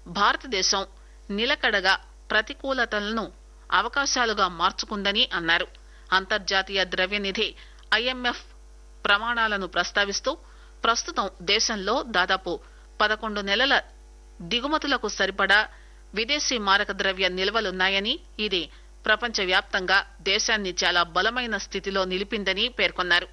భారతదేశం నిలకడగా ప్రతికూలతలను అవకాశాలుగా మార్చుకుందని అన్నారు అంతర్జాతీయ ద్రవ్యనిధి ఐఎంఎఫ్ ప్రమాణాలను ప్రస్తావిస్తూ ప్రస్తుతం దేశంలో దాదాపు పదకొండు నెలల దిగుమతులకు సరిపడా విదేశీ మారక ద్రవ్య నిల్వలున్నాయని ఇది ప్రపంచవ్యాప్తంగా దేశాన్ని చాలా బలమైన స్థితిలో నిలిపిందని పేర్కొన్నారు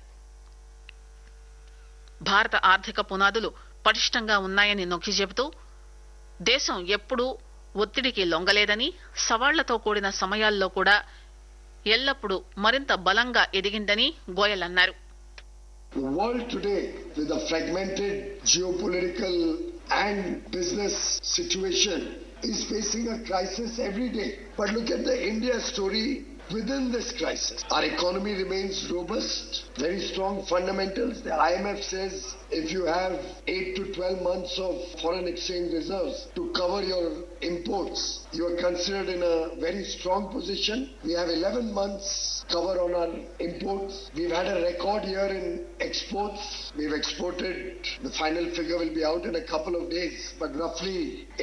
భారత ఆర్థిక పునాదులు పటిష్టంగా ఉన్నాయని నొక్కి చెబుతూ దేశం ఎప్పుడూ ఒత్తిడికి లొంగలేదని సవాళ్లతో కూడిన సమయాల్లో కూడా ఎల్లప్పుడూ మరింత బలంగా ఎదిగిందని గోయల్ అన్నారు The world today, with a fragmented geopolitical and business situation, is facing a crisis every day. But look at the India story within this crisis. Our economy remains robust, very strong fundamentals. The IMF says if you have 8 to 12 months of foreign exchange reserves to cover your imports, you are considered in a very strong position. We have 11 months cover on our imports. We've had a record year in exports. We've exported, the final figure will be out in a couple of days, but roughly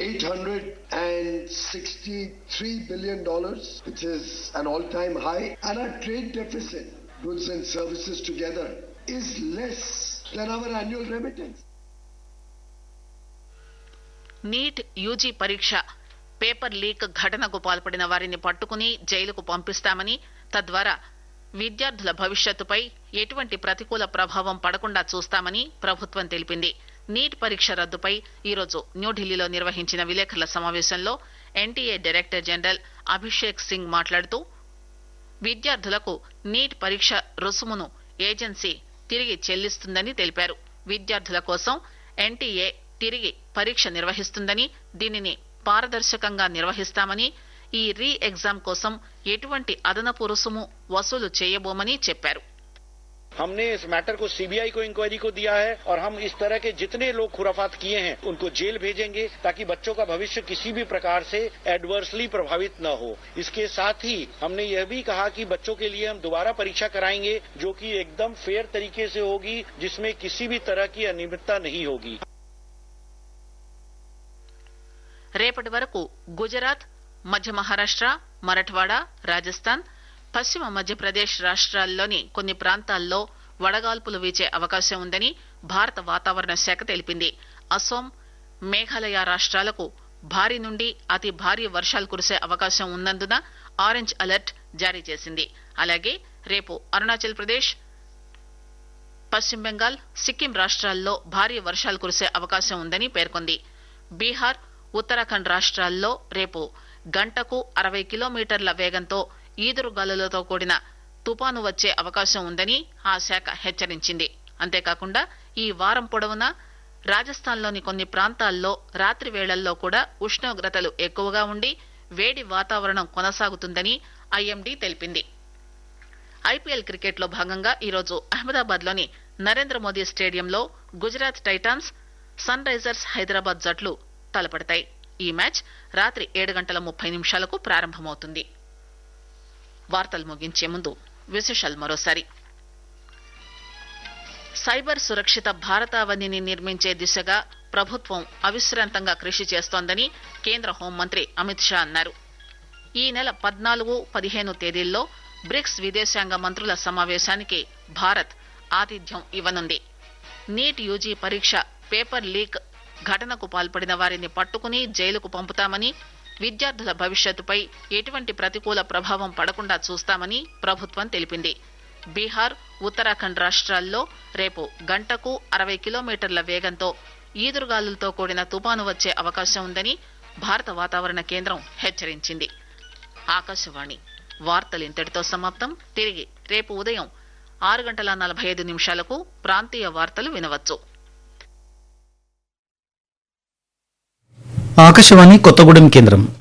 863 billion dollars, which is an all-time high. And our trade deficit, goods and services together, is less than our annual remittance. NEET UG పరీక్ష paper leak ఘటనకు పాల్పడిన వారిని పట్టుకుని జైలుకు పంపిస్తామని తద్వారా విద్యార్థుల భవిష్యత్తుపై ఎటువంటి ప్రతికూల ప్రభావం పడకుండా చూస్తామని ప్రభుత్వం తెలిపింది నీట్ పరీక్ష రద్దుపై ఈరోజు న్యూఢిల్లీలో నిర్వహించిన విలేకరుల సమావేశంలో NTA director general Abhishek Singh మాట్లాడుతూ విద్యార్థులకు నీట్ పరీక్ష రుసుమును ఏజెన్సీ తిరిగి చెల్లిస్తుందని తెలిపారు విద్యార్థుల కోసం ఎన్టీఏ తిరిగి పరీక్ష నిర్వహిస్తుందని దీనిని పారదర్శకంగా నిర్వహిస్తామని ఈ రీ ఎగ్జామ్ కోసం ఎటువంటి అదనపు రుసుము వసూలు చేయబోమని చెప్పారు हमने इस मैटर को सीबीआई को इंक्वायरी को दिया है और हम इस तरह के जितने लोग खुराफात किए हैं उनको जेल भेजेंगे ताकि बच्चों का भविष्य किसी भी प्रकार से एडवर्सली प्रभावित न हो इसके साथ ही हमने यह भी कहा कि बच्चों के लिए हम दोबारा परीक्षा कराएंगे जो कि एकदम फेयर तरीके से होगी जिसमें किसी भी तरह की अनियमितता नहीं होगी రేపటి వరకు గుజరాత్ మధ్య మహారాష్ట్ర మరఠ్వాడ రాజస్థాన్ పశ్చిమ మధ్యప్రదేశ్ రాష్ట్రాల్లోని కొన్ని ప్రాంతాల్లో వడగాల్పులు వీచే అవకాశం ఉందని భారత వాతావరణ శాఖ తెలిపింది అసోం మేఘాలయ రాష్ట్రాలకు భారీ నుండి అతి భారీ వర్షాలు కురిసే అవకాశం ఉన్నందున ఆరెంజ్ అలర్ట్ జారీ చేసింది అలాగే రేపు అరుణాచల్ ప్రదేశ్ పశ్చిమ బెంగాల్ సిక్కిం రాష్ట్రాల్లో భారీ వర్షాలు కురిసే అవకాశం ఉందని పేర్కొంది బీహార్ ఉత్తరాఖండ్ రాష్ట్రాల్లో రేపు గంటకు అరవై కిలోమీటర్ల వేగంతో ఈదురుగాలులతో కూడిన తుపాను వచ్చే అవకాశం ఉందని ఆ శాఖ హెచ్చరించింది అంతేకాకుండా ఈ వారం పొడవునా రాజస్థాన్లోని కొన్ని ప్రాంతాల్లో రాత్రి వేళల్లో కూడా ఉష్ణోగ్రతలు ఎక్కువగా ఉండి వేడి వాతావరణం కొనసాగుతుందని ఐఎండీ తెలిపింది ఐపీఎల్ క్రికెట్ లో భాగంగా ఈరోజు అహ్మదాబాద్ లోని నరేంద్ర మోదీ స్టేడియంలో Gujarat Titans Sunrisers Hyderabad జట్లు తలపడతాయి ఈ మ్యాచ్ రాత్రి ఏడు గంటల ముప్పై నిమిషాలకు ప్రారంభమవుతుంది వార్తలు ముగించే ముందు విశేషాలు మరోసారి సైబర్ సురక్షిత భారతావనిని నిర్మించే దిశగా ప్రభుత్వం అవిశ్రాంతంగా కృషి చేస్తోందని కేంద్ర హోంమంత్రి అమిత్ షా అన్నారు ఈ నెల పద్నాలుగు పదిహేను తేదీల్లో బ్రిక్స్ విదేశాంగ మంత్రుల సమావేశానికి భారత్ ఆతిథ్యం ఇవ్వనుంది నీట్ యూజీ పరీక్ష పేపర్ లీక్ ఘటనకు పాల్పడిన వారిని పట్టుకుని జైలుకు పంపుతామని విద్యార్థుల భవిష్యత్తుపై ఎటువంటి ప్రతికూల ప్రభావం పడకుండా చూస్తామని ప్రభుత్వం తెలిపింది బీహార్ ఉత్తరాఖండ్ రాష్ట్రాల్లో రేపు గంటకు అరవై కిలోమీటర్ల వేగంతో ఈదురుగాలులతో కూడిన తుపాను వచ్చే అవకాశం ఉందని భారత వాతావరణ కేంద్రం హెచ్చరించింది ఆకాశవాణి వార్తలు ఇంతటితో సమాప్తం తిరిగి రేపు ఉదయం ఆరు గంటల నలభై ఐదు నిమిషాలకు ప్రాంతీయ వార్తలు వినవచ్చు ఆకాశవాణి కొత్తగూడెం కేంద్రం